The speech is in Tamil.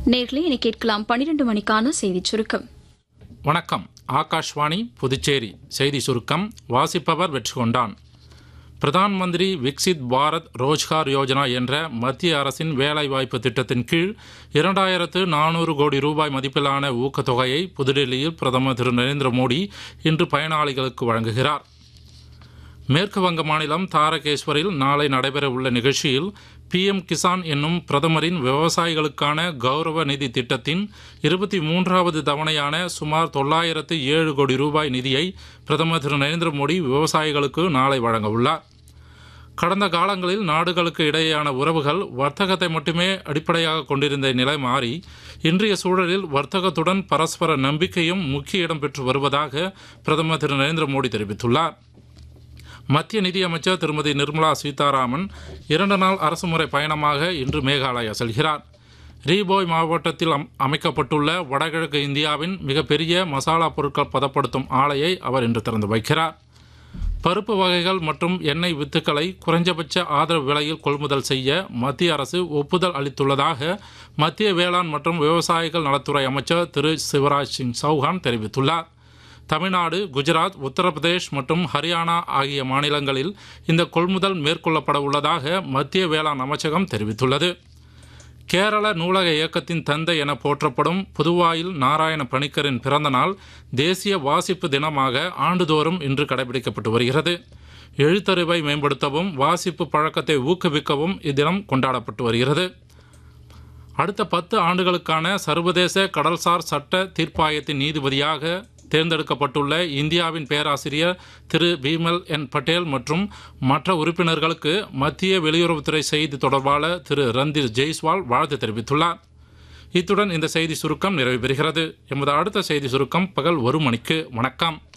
நேர்களே இனி கேட்கலாம் பனிரெண்டு மணிக்கான செய்திச் சுருக்கம் வணக்கம் ஆகாஷ்வாணி புதுச்சேரி செய்தி சுருக்கம் வாசிப்பவர் வெற்றிகொண்டான் பிரதான் மந்திரி விக்சித் பாரத் ரோஜ்கார் யோஜனா என்ற மத்திய அரசின் வேலைவாய்ப்பு திட்டத்தின் கீழ் இரண்டாயிரத்து நானூறு கோடி ரூபாய் மதிப்பிலான ஊக்கத்தொகையை புதுடெல்லியில் பிரதமர் திரு நரேந்திர மோடி இன்று பயனாளிகளுக்கு வழங்குகிறார் மேற்கு வங்க மாநிலம் தாரகேஸ்வரில் நாளை நடைபெறவுள்ள நிகழ்ச்சியில் பிஎம் கிசான் என்னும் பிரதமரின் விவசாயிகளுக்கான கௌரவ நிதி திட்டத்தின் இருபத்தி மூன்றாவது தவணையான சுமார் தொள்ளாயிரத்து ஏழு கோடி ரூபாய் நிதியை பிரதமர் திரு நரேந்திர மோடி விவசாயிகளுக்கு நாளை வழங்கவுள்ளார் கடந்த காலங்களில் நாடுகளுக்கு இடையேயான உறவுகள் வர்த்தகத்தை மட்டுமே அடிப்படையாக கொண்டிருந்த நிலை மாறி இன்றைய சூழலில் வர்த்தகத்துடன் பரஸ்பர நம்பிக்கையும் முக்கிய இடம் பெற்று வருவதாக பிரதமர் திரு நரேந்திர மோடி தெரிவித்துள்ளார் மத்திய நிதியமைச்சர் திருமதி நிர்மலா சீதாராமன் இரண்டு நாள் அரசுமுறை பயணமாக இன்று மேகாலயா செல்கிறார் ரீபோய் மாவட்டத்தில் அம்- அமைக்கப்பட்டுள்ள வடகிழக்கு இந்தியாவின் மிகப்பெரிய மசாலா பொருட்கள் பதப்படுத்தும் ஆலையை அவர் இன்று திறந்து வைக்கிறார் பருப்பு வகைகள் மற்றும் எண்ணெய் வித்துக்களை குறைஞ்சபட்ச ஆதரவு விலையில் கொள்முதல் செய்ய மத்திய அரசு ஒப்புதல் அளித்துள்ளதாக மத்திய வேளாண் மற்றும் விவசாயிகள் நலத்துறை அமைச்சர் திரு சிவராஜ் சிங் சௌஹான் தெரிவித்துள்ளார் தமிழ்நாடு குஜராத் உத்தரப்பிரதேஷ் மற்றும் ஹரியானா ஆகிய மாநிலங்களில் இந்த கொள்முதல் மேற்கொள்ளப்பட உள்ளதாக மத்திய வேளாண் அமைச்சகம் தெரிவித்துள்ளது கேரள நூலக இயக்கத்தின் தந்தை என போற்றப்படும் புதுவாயில் நாராயண பணிக்கரின் பிறந்த நாள் தேசிய வாசிப்பு தினமாக ஆண்டுதோறும் இன்று கடைபிடிக்கப்பட்டு வருகிறது எழுத்தறிவை மேம்படுத்தவும் வாசிப்பு பழக்கத்தை ஊக்குவிக்கவும் இத்தினம் கொண்டாடப்பட்டு வருகிறது அடுத்த பத்து ஆண்டுகளுக்கான சர்வதேச கடல்சார் சட்ட தீர்ப்பாயத்தின் நீதிபதியாக தேர்ந்தெடுக்கப்பட்டுள்ள இந்தியாவின் பேராசிரியர் திரு பீமல் என் பட்டேல் மற்றும் மற்ற உறுப்பினர்களுக்கு மத்திய வெளியுறவுத்துறை செய்தி தொடர்பாளர் திரு ரந்தீர் ஜெய்ஸ்வால் வாழ்த்து தெரிவித்துள்ளார் இத்துடன் இந்த செய்தி சுருக்கம் நிறைவு பெறுகிறது எமது அடுத்த செய்தி சுருக்கம் பகல் ஒரு மணிக்கு வணக்கம்